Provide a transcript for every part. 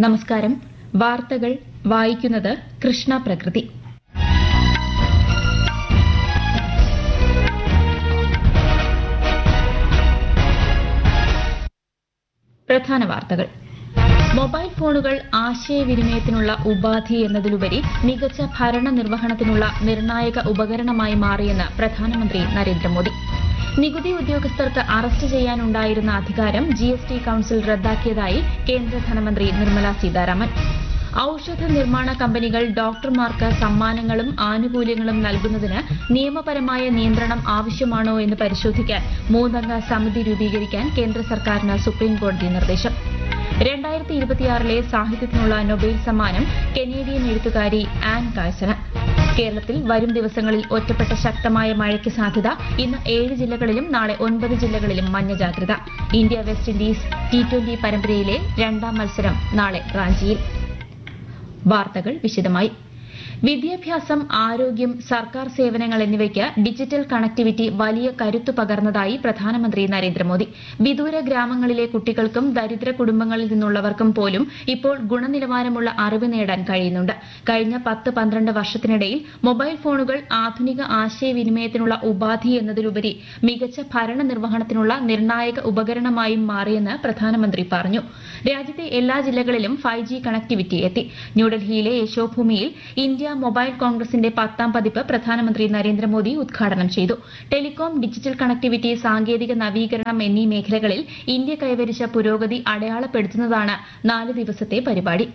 നമസ്കാരം വാർത്തകൾ വായിക്കുന്നത് കൃഷ്ണ പ്രകൃതി പ്രധാന വാർത്തകൾ മൊബൈൽ ഫോണുകൾ ആശയവിനിമയത്തിനുള്ള ഉപാധി എന്നതിലുപരി മികച്ച ഭരണ നിർവഹണത്തിനുള്ള നിർണായക ഉപകരണമായി മാറിയെന്ന് പ്രധാനമന്ത്രി നരേന്ദ്രമോദി നികുതി ഉദ്യോഗസ്ഥർക്ക് അറസ്റ്റ് ചെയ്യാനുണ്ടായിരുന്ന അധികാരം ജി എസ് ടി കൌൺസിൽ റദ്ദാക്കിയതായി കേന്ദ്ര ധനമന്ത്രി നിർമ്മല സീതാരാമൻ ഔഷധ നിർമ്മാണ കമ്പനികൾ ഡോക്ടർമാർക്ക് സമ്മാനങ്ങളും ആനുകൂല്യങ്ങളും നൽകുന്നതിന് നിയമപരമായ നിയന്ത്രണം ആവശ്യമാണോ എന്ന് പരിശോധിക്കാൻ മൂന്നംഗ സമിതി രൂപീകരിക്കാൻ കേന്ദ്ര സർക്കാരിന് സുപ്രീംകോടതി നിർദ്ദേശം രണ്ടായിരത്തി ഇരുപത്തിയാറിലെ സാഹിത്യത്തിനുള്ള നൊബേൽ സമ്മാനം കനേഡിയൻ എഴുത്തുകാരി ആൻ കാഴ്സന് കേരളത്തിൽ വരും ദിവസങ്ങളിൽ ഒറ്റപ്പെട്ട ശക്തമായ മഴയ്ക്ക് സാധ്യത ഇന്ന് ഏഴ് ജില്ലകളിലും നാളെ ഒൻപത് ജില്ലകളിലും മഞ്ഞ ജാഗ്രത India West Indies T twenty പരമ്പരയിലെ രണ്ടാം മത്സരം നാളെ റാഞ്ചിയിൽ വാർത്തകൾ വിശദമായി വിദ്യാഭ്യാസം ആരോഗ്യം സർക്കാർ സേവനങ്ങൾ എന്നിവയ്ക്ക് ഡിജിറ്റൽ കണക്ടിവിറ്റി വലിയ കരുത്തു പകർന്നതായി പ്രധാനമന്ത്രി നരേന്ദ്രമോദി വിദൂര ഗ്രാമങ്ങളിലെ കുട്ടികൾക്കും ദരിദ്ര കുടുംബങ്ങളിൽ നിന്നുള്ളവർക്കും പോലും ഇപ്പോൾ ഗുണനിലവാരമുള്ള അറിവ് നേടാൻ കഴിയുന്നുണ്ട് കഴിഞ്ഞ പത്ത് പന്ത്രണ്ട് വർഷത്തിനിടയിൽ മൊബൈൽ ഫോണുകൾ ആധുനിക ആശയവിനിമയത്തിനുള്ള ഉപാധി എന്നതിലുപരി മികച്ച ഭരണ നിർവഹണത്തിനുള്ള നിർണായക ഉപകരണമായും മാറിയെന്ന് പ്രധാനമന്ത്രി പറഞ്ഞു രാജ്യത്തെ എല്ലാ ജില്ലകളിലും ഫൈവ് ജി കണക്ടിവിറ്റി എത്തി ന്യൂഡൽഹിയിലെ യശോഭൂമിയിൽ ഇന്ത്യ മൊബൈൽ കോൺഗ്രസിന്റെ പത്താം പതിപ്പ് പ്രധാനമന്ത്രി നരേന്ദ്രമോദി ഉദ്ഘാടനം ചെയ്തു ടെലികോം ഡിജിറ്റൽ കണക്ടിവിറ്റി സാങ്കേതിക നവീകരണം എന്നീ മേഖലകളിൽ ഇന്ത്യ കൈവരിച്ച പുരോഗതി അടയാളപ്പെടുത്തുന്നതാണ് നാല് ദിവസത്തെ പരിപാടി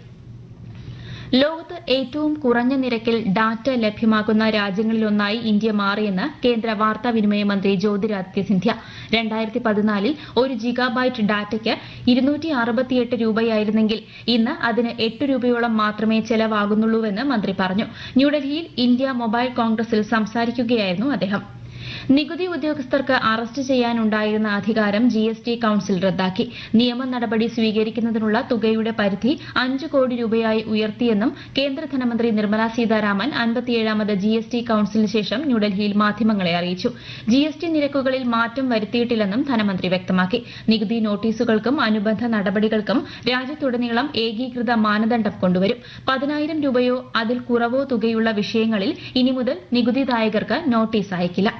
ലോകത്ത് ഏറ്റവും കുറഞ്ഞ നിരക്കിൽ ഡാറ്റ ലഭ്യമാക്കുന്ന രാജ്യങ്ങളിലൊന്നായി ഇന്ത്യ മാറിയെന്ന് കേന്ദ്ര വാർത്താവിനിമയ മന്ത്രി ജ്യോതിരാദിത്യ സിന്ധ്യ രണ്ടായിരത്തി പതിനാലിൽ ഒരു ജിഗാബൈറ്റ് ഡാറ്റയ്ക്ക് ഇരുന്നൂറ്റി അറുപത്തിയെട്ട് രൂപയായിരുന്നെങ്കിൽ ഇന്ന് അതിന് എട്ട് രൂപയോളം മാത്രമേ ചെലവാകുന്നുള്ളൂവെന്ന് മന്ത്രി പറഞ്ഞു ന്യൂഡൽഹിയിൽ ഇന്ത്യ മൊബൈൽ കോൺഗ്രസിൽ സംസാരിക്കുകയായിരുന്നു അദ്ദേഹം നികുതി ഉദ്യോഗസ്ഥർക്ക് അറസ്റ്റ് ചെയ്യാനുണ്ടായിരുന്ന അധികാരം ജി എസ് ടി കൌൺസിൽ റദ്ദാക്കി നിയമ നടപടി സ്വീകരിക്കുന്നതിനുള്ള തുകയുടെ പരിധി അഞ്ച് കോടി രൂപയായി ഉയർത്തിയെന്നും കേന്ദ്ര ധനമന്ത്രി നിർമ്മല സീതാരാമൻ അൻപത്തിയേഴാമത് ജി എസ് ടി കൌൺസിലിന് ശേഷം ന്യൂഡൽഹിയിൽ മാധ്യമങ്ങളെ അറിയിച്ചു ജി എസ് ടി നിരക്കുകളിൽ മാറ്റം വരുത്തിയിട്ടില്ലെന്നും ധനമന്ത്രി വ്യക്തമാക്കി നികുതി നോട്ടീസുകൾക്കും അനുബന്ധ നടപടികൾക്കും രാജ്യത്തുടനീളം ഏകീകൃത മാനദണ്ഡം കൊണ്ടുവരും പതിനായിരം രൂപയോ അതിൽ കുറവോ തുകയുള്ള വിഷയങ്ങളിൽ ഇനി മുതൽ നികുതിദായകർക്ക് നോട്ടീസ് അയക്കില്ല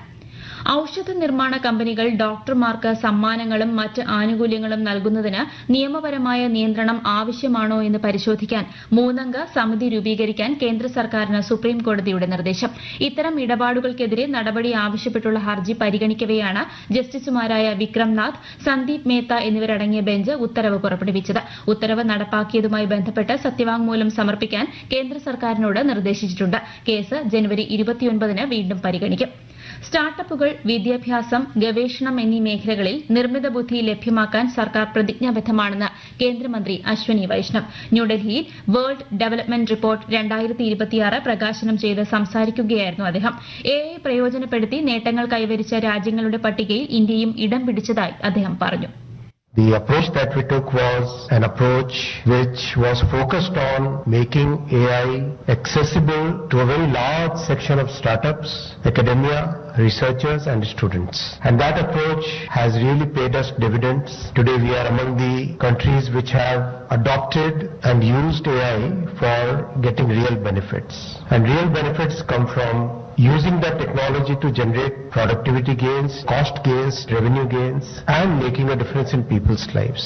ഔഷധ നിർമ്മാണ കമ്പനികൾ ഡോക്ടർമാർക്ക് സമ്മാനങ്ങളും മറ്റ് ആനുകൂല്യങ്ങളും നൽകുന്നതിന് നിയമപരമായ നിയന്ത്രണം ആവശ്യമാണോ എന്ന് പരിശോധിക്കാൻ മൂന്നംഗ സമിതി രൂപീകരിക്കാൻ കേന്ദ്ര സർക്കാരിന് സുപ്രീം കോടതിയുടെ നിർദ്ദേശം ഇത്തരം ഇടപാടുകൾക്കെതിരെ നടപടി ആവശ്യപ്പെട്ടുള്ള ഹർജി പരിഗണിക്കവെയാണ് ജസ്റ്റിസുമാരായ വിക്രംനാഥ് സന്ദീപ് മേത്ത എന്നിവരടങ്ങിയ ബെഞ്ച് ഉത്തരവ് പുറപ്പെടുവിച്ചത് ഉത്തരവ് നടപ്പാക്കിയതുമായി ബന്ധപ്പെട്ട് സത്യവാങ്മൂലം സമർപ്പിക്കാൻ കേന്ദ്ര സർക്കാരിനോട് നിർദ്ദേശിച്ചിട്ടുണ്ട് കേസ് ജനുവരി ഇരുപത്തിയൊൻപതിന് വീണ്ടും പരിഗണിക്കും സ്റ്റാർട്ടപ്പുകൾ വിദ്യാഭ്യാസം ഗവേഷണം എന്നീ മേഖലകളിൽ നിർമ്മിത ബുദ്ധി ലഭ്യമാക്കാൻ സർക്കാർ പ്രതിജ്ഞാബദ്ധമാണെന്ന് കേന്ദ്രമന്ത്രി അശ്വനി വൈഷ്ണവ് ന്യൂഡൽഹിയിൽ വേൾഡ് ഡെവലപ്മെന്റ് റിപ്പോർട്ട് രണ്ടായിരത്തി ഇരുപത്തിയാറ് പ്രകാശനം ചെയ്ത് സംസാരിക്കുകയായിരുന്നു അദ്ദേഹം എ ഐ പ്രയോജനപ്പെടുത്തി നേട്ടങ്ങൾ കൈവരിച്ച രാജ്യങ്ങളുടെ പട്ടികയിൽ ഇന്ത്യയും ഇടം പിടിച്ചതായി അദ്ദേഹം പറഞ്ഞു The approach that we took was an approach which was focused on making AI accessible to a very large section of startups, academia, researchers and students. And that approach has really paid us dividends. Today we are among the countries which have adopted and used AI for getting real benefits. And real benefits come from using that technology to generate productivity gains, cost gains, revenue gains, and making a difference in people's lives.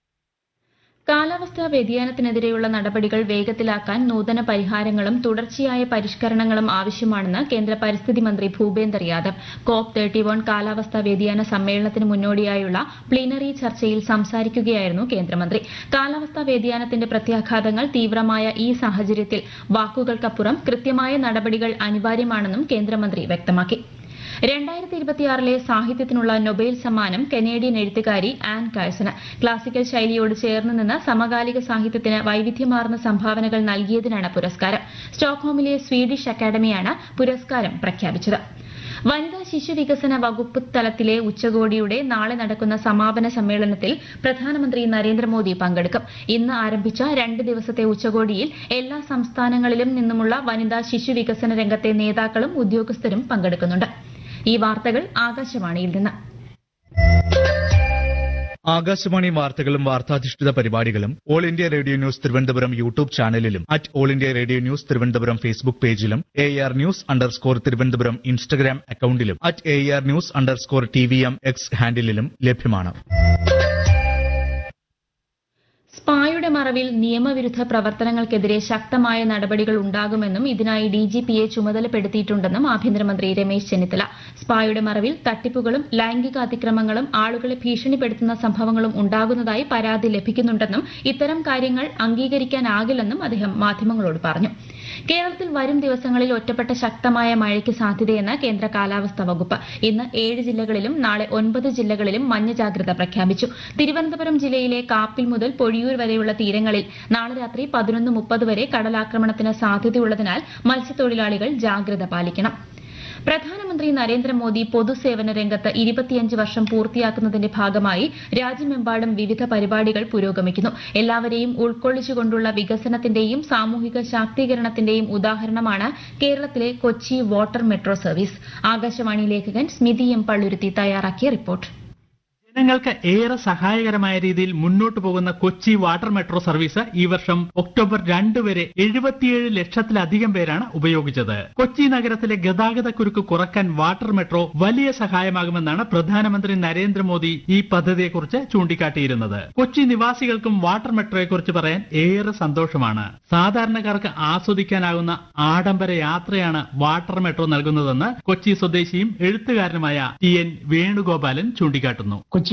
കാലാവസ്ഥാ വ്യതിയാനത്തിനെതിരെയുള്ള നടപടികൾ വേഗത്തിലാക്കാൻ നൂതന പരിഹാരങ്ങളും തുടർച്ചയായ പരിഷ്കരണങ്ങളും ആവശ്യമാണെന്ന് കേന്ദ്ര പരിസ്ഥിതി മന്ത്രി Bhupender Yadav COP thirty one കാലാവസ്ഥാ വ്യതിയാന സമ്മേളനത്തിന് മുന്നോടിയായുള്ള പ്ലീനറി ചർച്ചയിൽ സംസാരിക്കുകയായിരുന്നു കേന്ദ്രമന്ത്രി കാലാവസ്ഥാ വ്യതിയാനത്തിന്റെ പ്രത്യാഘാതങ്ങൾ തീവ്രമായ ഈ സാഹചര്യത്തിൽ വാക്കുകൾക്കപ്പുറം കൃത്യമായ നടപടികൾ അനിവാര്യമാണെന്നും കേന്ദ്രമന്ത്രി വ്യക്തമാക്കി രണ്ടായിരത്തി ഇരുപത്തിയാറിലെ സാഹിത്യത്തിനുള്ള നൊബേൽ സമ്മാനം കനേഡിയൻ എഴുത്തുകാരി ആൻ കാഴ്സന് ക്ലാസിക്കൽ ശൈലിയോട് ചേർന്ന് നിന്ന് സമകാലിക സാഹിത്യത്തിന് വൈവിധ്യമാർന്ന സംഭാവനകൾ നൽകിയതിനാണ് പുരസ്കാരം സ്റ്റോക്ക്ഹോമിലെ സ്വീഡിഷ് അക്കാദമിയാണ് പുരസ്കാരം പ്രഖ്യാപിച്ചത് വനിതാ ശിശു വികസന വകുപ്പ് തലത്തിലെ ഉച്ചകോടിയുടെ നാളെ നടക്കുന്ന സമാപന സമ്മേളനത്തിൽ പ്രധാനമന്ത്രി നരേന്ദ്രമോദി പങ്കെടുക്കും ഇന്ന് ആരംഭിച്ച രണ്ട് ദിവസത്തെ ഉച്ചകോടിയിൽ എല്ലാ സംസ്ഥാനങ്ങളിലും നിന്നുമുള്ള വനിതാ ശിശു വികസന രംഗത്തെ നേതാക്കളും ഉദ്യോഗസ്ഥരും പങ്കെടുക്കുന്നുണ്ട് ഈ വാർത്തകൾ ആകാശവാണിയിൽ നിന്ന് ആകാശവാണി വാർത്തകളും വാർത്താധിഷ്ഠിത പരിപാടികളും All India Radio News Thiruvananthapuram YouTube ചാനലിലും at All India Radio News Thiruvananthapuram Facebook പേജിലും A R news underscore Thiruvananthapuram Instagram അക്കൌണ്ടിലും at A R news underscore T V M X ഹാൻഡിലും ലഭ്യമാണ് സ്പായുടെ മറവിൽ നിയമവിരുദ്ധ പ്രവർത്തനങ്ങൾക്കെതിരെ ശക്തമായ നടപടികൾ ഉണ്ടാകുമെന്നും ഇതിനായി ഡിജിപിയെ ചുമതലപ്പെടുത്തിയിട്ടുണ്ടെന്നും ആഭ്യന്തരമന്ത്രി രമേശ് ചെന്നിത്തല സ്പായുടെ മറവിൽ തട്ടിപ്പുകളും ലൈംഗിക അതിക്രമങ്ങളും ആളുകളെ ഭീഷണിപ്പെടുത്തുന്ന സംഭവങ്ങളും ഉണ്ടാകുന്നതായി പരാതി ലഭിക്കുന്നുണ്ടെന്നും ഇത്തരം കാര്യങ്ങൾ അംഗീകരിക്കാനാകില്ലെന്നും അദ്ദേഹം മാധ്യമങ്ങളോട് പറഞ്ഞു കേരളത്തിൽ വരും ദിവസങ്ങളിൽ ഒറ്റപ്പെട്ട ശക്തമായ മഴയ്ക്ക് സാധ്യതയെന്ന് കേന്ദ്ര കാലാവസ്ഥാ വകുപ്പ് ഇന്ന് ഏഴ് ജില്ലകളിലും നാളെ ഒൻപത് ജില്ലകളിലും മഞ്ഞ ജാഗ്രത പ്രഖ്യാപിച്ചു തിരുവനന്തപുരം ജില്ലയിലെ കാപ്പിൽ മുതൽ പൊഴിയൂർ വരെയുള്ള തീരങ്ങളിൽ നാളെ രാത്രി പതിനൊന്ന് മുപ്പത് വരെ കടലാക്രമണത്തിന് സാധ്യതയുള്ളതിനാൽ മത്സ്യത്തൊഴിലാളികൾ ജാഗ്രത പാലിക്കണം പ്രധാനമന്ത്രി നരേന്ദ്രമോദി പൊതുസേവന രംഗത്ത് ഇരുപത്തിയഞ്ച് വർഷം പൂർത്തിയാക്കുന്നതിന്റെ ഭാഗമായി രാജ്യമെമ്പാടും വിവിധ പരിപാടികൾ പുരോഗമിക്കുന്നു എല്ലാവരെയും ഉൾക്കൊള്ളിച്ചുകൊണ്ടുള്ള വികസനത്തിന്റെയും സാമൂഹിക ശാക്തീകരണത്തിന്റെയും ഉദാഹരണമാണ് കേരളത്തിലെ Kochi water metro service Akashvani ലേഖകൻ സ്മിതി എം പള്ളുരുത്തി തയ്യാറാക്കിയ റിപ്പോർട്ട് ജനങ്ങൾക്ക് ഏറെ സഹായകരമായ രീതിയിൽ മുന്നോട്ട് പോകുന്ന കൊച്ചി വാട്ടർ മെട്രോ സർവീസ് ഈ വർഷം ഒക്ടോബർ രണ്ട് വരെ എഴുപത്തിയേഴ് ലക്ഷത്തിലധികം പേരാണ് ഉപയോഗിച്ചത് കൊച്ചി നഗരത്തിലെ ഗതാഗത കുരുക്ക് കുറക്കാൻ വാട്ടർ മെട്രോ വലിയ സഹായമാകുമെന്നാണ് പ്രധാനമന്ത്രി നരേന്ദ്രമോദി ഈ പദ്ധതിയെക്കുറിച്ച് ചൂണ്ടിക്കാട്ടിയിരുന്നത് കൊച്ചി നിവാസികൾക്കും വാട്ടർ മെട്രോയെക്കുറിച്ച് പറയാൻ ഏറെ സന്തോഷമാണ് സാധാരണക്കാർക്ക് ആസ്വദിക്കാനാകുന്ന ആഡംബര യാത്രയാണ് വാട്ടർ മെട്രോ നൽകുന്നതെന്ന് കൊച്ചി സ്വദേശിയും എഴുത്തുകാരനുമായ ടി എൻ വേണുഗോപാലൻ ചൂണ്ടിക്കാട്ടുന്നു